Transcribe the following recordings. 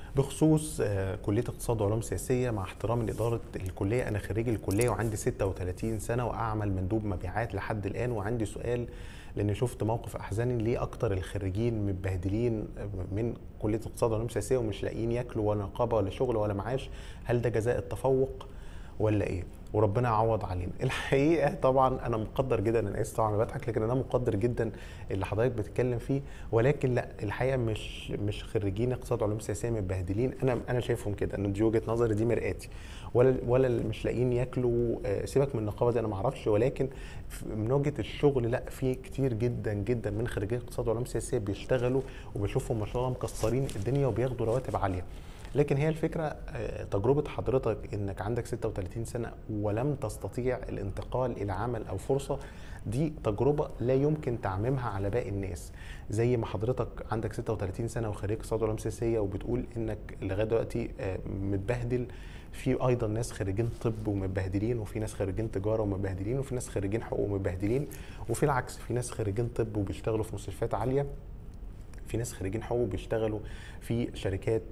بخصوص آه، كليه اقتصاد وعلوم سياسيه مع احترامي لاداره الكليه انا خريج الكليه وعندي 36 سنه واعمل مندوب مبيعات لحد الان وعندي سؤال لان شفت موقف احزني ليه اكتر الخريجين متبهدلين من كليه اقتصاد وعلوم سياسيه ومش لاقيين ياكلوا ولا نقابه ولا شغل ولا معاش هل ده جزاء التفوق ولا ايه وربنا يعوض علينا الحقيقه طبعا انا مقدر جدا انا اسف طبعا بضحك لكن انا مقدر جدا اللي حضرتك بتتكلم فيه ولكن لا الحقيقه مش مش خريجين اقتصاد علوم سياسيه متبهدلين انا انا شايفهم كده ان دي وجهه نظري دي مرآتي ولا ولا مش لاقيين ياكلوا آه، سيبك من النقابه دي انا ما اعرفش ولكن من وجهه الشغل لا في كتير جدا جدا من خريجين اقتصاد وعلوم سياسيه بيشتغلوا وبشوفهم ما شاء الله مكسرين الدنيا وبياخدوا رواتب عاليه لكن هي الفكره آه، تجربه حضرتك انك عندك 36 سنه ولم تستطيع الانتقال الى عمل او فرصه دي تجربه لا يمكن تعميمها على باقي الناس زي ما حضرتك عندك 36 سنه وخريج اقتصاد وعلوم سياسيه وبتقول انك لغايه دلوقتي آه، متبهدل في ايضا ناس خريجين طب ومتبهدلين وفي ناس خريجين تجاره ومتبهدلين وفي ناس خريجين حقوق ومتبهدلين وفي العكس في ناس خريجين طب وبيشتغلوا في مستشفيات عاليه في ناس خريجين حقوق بيشتغلوا في شركات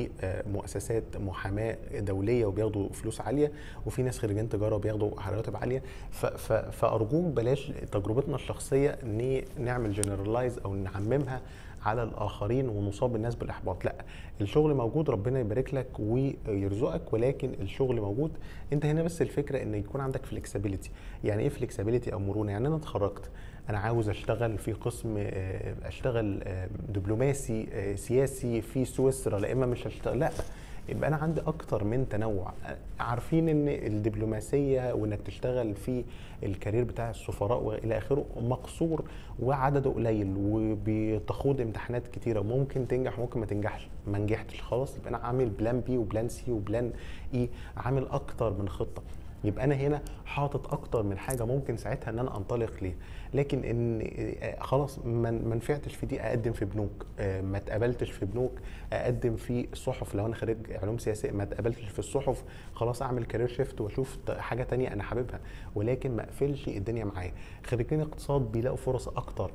ومؤسسات محاماه دوليه وبياخدوا فلوس عاليه وفي ناس خريجين تجاره وبياخدوا رواتب عاليه ف- ف- فارجوك بلاش تجربتنا الشخصيه ان نعمل جنرالايز او نعممها على الاخرين ونصاب الناس بالاحباط لا الشغل موجود ربنا يبارك لك ويرزقك ولكن الشغل موجود انت هنا بس الفكره ان يكون عندك فلكسبيليتي يعني ايه فلكسبيليتي او مرونه يعني انا اتخرجت انا عاوز اشتغل في قسم آه، اشتغل آه، دبلوماسي آه، سياسي في سويسرا لا اما مش هشتغل لا يبقى انا عندي اكتر من تنوع عارفين ان الدبلوماسيه وانك تشتغل في الكارير بتاع السفراء والى اخره مقصور وعدده قليل وبتخوض امتحانات كتيره ممكن تنجح ممكن ما تنجحش ما نجحتش خلاص يبقى انا عامل بلان بي وبلان سي وبلان اي عامل اكتر من خطه يبقى انا هنا حاطط اكتر من حاجه ممكن ساعتها ان انا انطلق ليه لكن ان آه، خلاص ما ما نفعتش في دي اقدم في بنوك آه، ما اتقبلتش في بنوك اقدم في صحف لو انا خريج علوم سياسيه ما اتقبلتش في الصحف خلاص اعمل كارير شيفت واشوف ت- حاجه تانية انا حاببها ولكن ما اقفلش الدنيا معايا خريجين اقتصاد بيلاقوا فرص اكتر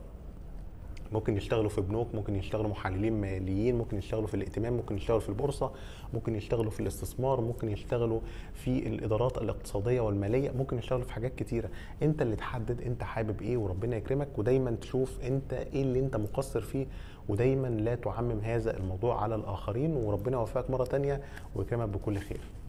ممكن يشتغلوا في بنوك ممكن يشتغلوا محللين ماليين ممكن يشتغلوا في الائتمان ممكن يشتغلوا في البورصه ممكن يشتغلوا في الاستثمار ممكن يشتغلوا في الادارات الاقتصاديه والماليه ممكن يشتغلوا في حاجات كتيره انت اللي تحدد انت حابب ايه وربنا يكرمك ودايما تشوف انت ايه اللي انت مقصر فيه ودايما لا تعمم هذا الموضوع على الاخرين وربنا يوفقك مره تانية ويكرمك بكل خير